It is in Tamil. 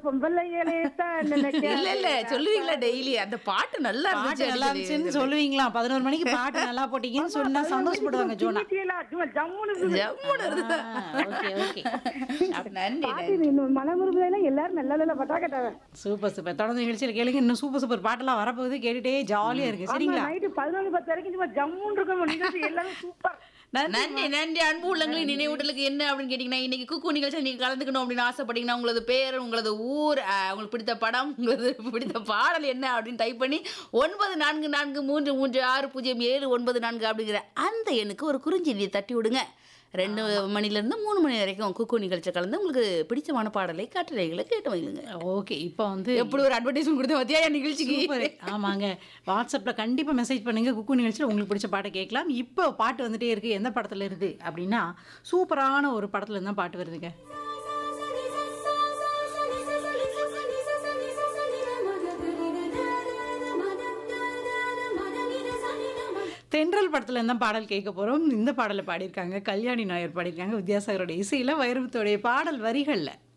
பொம்பளைகளே தான் நினைக்க இல்ல இல்ல சொல்லுவீங்களா டெய்லி அந்த பாட்டு நல்லா பாட்டு நல்லா இருந்துச்சு இருந்துச்சுன்னு சொல்லுவீங்களா பதினோரு மணிக்கு பாட்டு நல்லா போட்டீங்கன்னு சொன்னா சந்தோஷப்படுவாங்க ஜோனா சிமிட்டியெல்லாம் சும்மா ஜம்முன்னு இருக்குது. ஜம்முன்னு இருக்கு. ஓகே ஓகே நன்றி பாட்டு இன்னும் மனமுருகுதான் எல்லாரும் நல்ல நல்ல பட்டா கேட்டாங்க சூப்பர் சூப்பர் தொடர்ந்து நிகழ்ச்சியில் கேளுங்க இன்னும் சூப்பர் சூப்பர் பாட்டெல்லாம் வரப்போகுது கேட்டுட்டே ஜாலியா இருக்கு சரிங்களா நைட்டு பதினொன்று பத்து வரைக்கும் சும்மா ஜம்முன்னு இருக்கும் நிகழ்ச்சி எல்லாமே சூப்பர் நன்றி நன்றி அன்பு உள்ளங்களின் நினைவூட்டலுக்கு என்ன அப்படின்னு கேட்டீங்கன்னா இன்னைக்கு குக்கு நிகழ்ச்சி நீங்க கலந்துக்கணும் அப்படின்னு ஆசைப்பட்டீங்கன்னா உங்களது பேர் உங்களது ஊர் அஹ், உங்களுக்கு பிடித்த படம் உங்களது பிடித்த பாடல் என்ன அப்படின்னு டைப் பண்ணி ஒன்பது நான்கு நான்கு மூன்று மூன்று ஆறு பூஜ்ஜியம் ஏழு ஒன்பது நான்கு அப்படிங்கிற அந்த எண்ணுக்கு ஒரு குறுஞ்செய்தியை தட்டி விடுங்க ரெண்டு மணிலேருந்து மூணு மணி வரைக்கும் குக்கு நிகழ்ச்சி கலந்து உங்களுக்கு பிடிச்சமான பாடலை கட்டுரைகளை கேட்டு வைங்க ஓகே இப்போ வந்து எப்படி ஒரு அட்வர்டைஸ்மெண்ட் கொடுத்த பத்தியா என் நிகழ்ச்சிக்கு சூப்பர் ஆமாங்க வாட்ஸ்அப்பில் கண்டிப்பாக மெசேஜ் பண்ணுங்க குக்கு நிகழ்ச்சியில் உங்களுக்கு பிடிச்ச பாட்டை கேட்கலாம் இப்போ பாட்டு வந்துட்டே இருக்கு எந்த படத்துல இருந்து அப்படின்னா சூப்பரான ஒரு படத்துல இருந்து தான் பாட்டு வருதுங்க தென்றல் படத்துல இருந்து தான் பாடல் கேட்க போறோம் இந்த பாடலை பாடியிருக்காங்க கல்யாணி நாயர் பாடியிருக்காங்க வித்யாசாகரோட இசையில வைரவத்தோடைய பாடல் வரிகள்ல